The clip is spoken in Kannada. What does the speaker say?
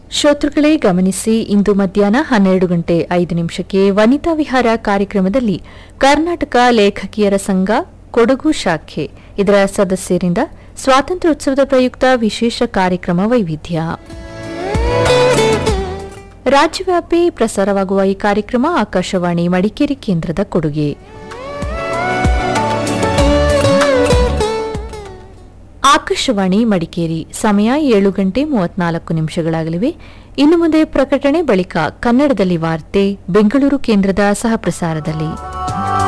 ಶ್ರೋತೃಗಳೇ ಗಮನಿಸಿ ಇಂದು ಮಧ್ಯಾಹ್ನ ಹನ್ನೆರಡು ಗಂಟೆ ಐದು ನಿಮಿಷಕ್ಕೆ ವನಿತಾ ವಿಹಾರ ಕಾರ್ಯಕ್ರಮದಲ್ಲಿ ಕರ್ನಾಟಕ ಲೇಖಕಿಯರ ಸಂಘ ಕೊಡಗು ಶಾಖೆ ಇದರ ಸದಸ್ಯರಿಂದ ಸ್ವಾತಂತ್ರ್ಯೋತ್ಸವದ ಪ್ರಯುಕ್ತ ವಿಶೇಷ ಕಾರ್ಯಕ್ರಮ ವೈವಿಧ್ಯ ರಾಜ್ಯವ್ಯಾಪಿ ಪ್ರಸಾರವಾಗುವ ಈ ಕಾರ್ಯಕ್ರಮ ಆಕಾಶವಾಣಿ ಮಡಿಕೇರಿ ಕೇಂದ್ರದ ಕೊಡುಗೆ ಆಕಾಶವಾಣಿ ಮಡಿಕೇರಿ ಸಮಯ ಏಳು ಗಂಟೆ ಮೂವತ್ನಾಲ್ಕು ನಿಮಿಷಗಳಾಗಲಿವೆ ಇನ್ನು ಮುಂದೆ ಪ್ರಕಟಣೆ ಬಳಿಕ ಕನ್ನಡದಲ್ಲಿ ವಾರ್ತೆ ಬೆಂಗಳೂರು ಕೇಂದ್ರದ ಸಹಪ್ರಸಾರದಲ್ಲಿ